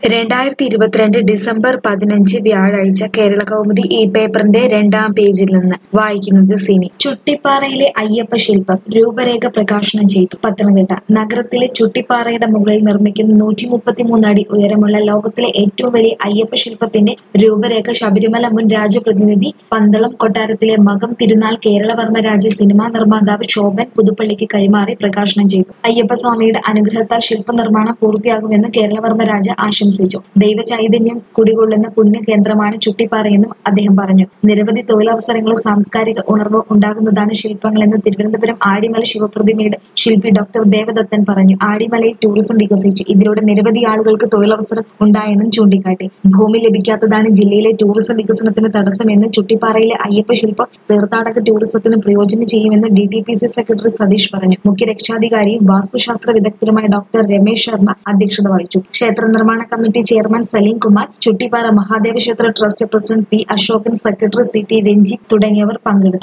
രണ്ടായിരത്തി ഇരുപത്തിരണ്ട് ഡിസംബർ പതിനഞ്ച് വ്യാഴാഴ്ച കേരള കൗമുദി ഈ പേപ്പറിന്റെ രണ്ടാം പേജിൽ നിന്ന് വായിക്കുന്നത് സിനി ചുട്ടിപ്പാറയിലെ അയ്യപ്പ ശില്പം രൂപരേഖ പ്രകാശനം ചെയ്തു പത്തനംതിട്ട നഗരത്തിലെ ചുട്ടിപ്പാറയുടെ മുകളിൽ നിർമ്മിക്കുന്ന നൂറ്റി മുപ്പത്തിമൂന്ന് അടി ഉയരമുള്ള ലോകത്തിലെ ഏറ്റവും വലിയ അയ്യപ്പ ശില്പത്തിന്റെ രൂപരേഖ ശബരിമല മുൻ രാജപ്രതിനിധി പന്തളം കൊട്ടാരത്തിലെ മകം തിരുനാൾ കേരളവർമ്മ രാജ സിനിമാ നിർമ്മാതാവ് ശോഭൻ പുതുപ്പള്ളിക്ക് കൈമാറി പ്രകാശനം ചെയ്തു അയ്യപ്പസ്വാമിയുടെ അനുഗ്രഹത്താൽ ശില്പനിർമ്മാണം പൂർത്തിയാകുമെന്ന് കേരളവർമ്മ രാജ ആശംസിച്ചു ദൈവചൈതന്യം കുടികൊള്ളുന്ന പുണ്യകേന്ദ്രമാണ് ചുട്ടിപ്പാറയെന്നും അദ്ദേഹം പറഞ്ഞു നിരവധി തൊഴിലവസരങ്ങളും സാംസ്കാരിക ഉണർവും ഉണ്ടാകുന്നതാണ് ശില്പങ്ങളെന്ന് തിരുവനന്തപുരം ആടിമല ശിവപ്രതിമയുടെ ശില്പി ഡോക്ടർ ദേവദത്തൻ പറഞ്ഞു ആടിമലയിൽ ടൂറിസം വികസിച്ചു ഇതിലൂടെ നിരവധി ആളുകൾക്ക് തൊഴിലവസരം ഉണ്ടായെന്നും ചൂണ്ടിക്കാട്ടി ഭൂമി ലഭിക്കാത്തതാണ് ജില്ലയിലെ ടൂറിസം വികസനത്തിന് തടസ്സമെന്ന് ചുട്ടിപ്പാറയിലെ അയ്യപ്പ ശില്പം തീർത്ഥാടക ടൂറിസത്തിന് പ്രയോജനം ചെയ്യുമെന്ന് D T P C secretary Satheesh പറഞ്ഞു മുഖ്യ രക്ഷാധികാരിയും വാസ്തുശാസ്ത്ര വിദഗ്ധരുമായ ഡോക്ടർ രമേശ് ശർമ്മ അധ്യക്ഷത വഹിച്ചു ക്ഷേത്ര നിർമ്മാണ കമ്മിറ്റി ചെയർമാൻ സലീം കുമാർ ചുട്ടിപ്പാറ മഹാദേവ ക്ഷേത്ര trust president P Ashokan secretary C T Ranjith തുടങ്ങിയവർ പങ്കെടുത്തു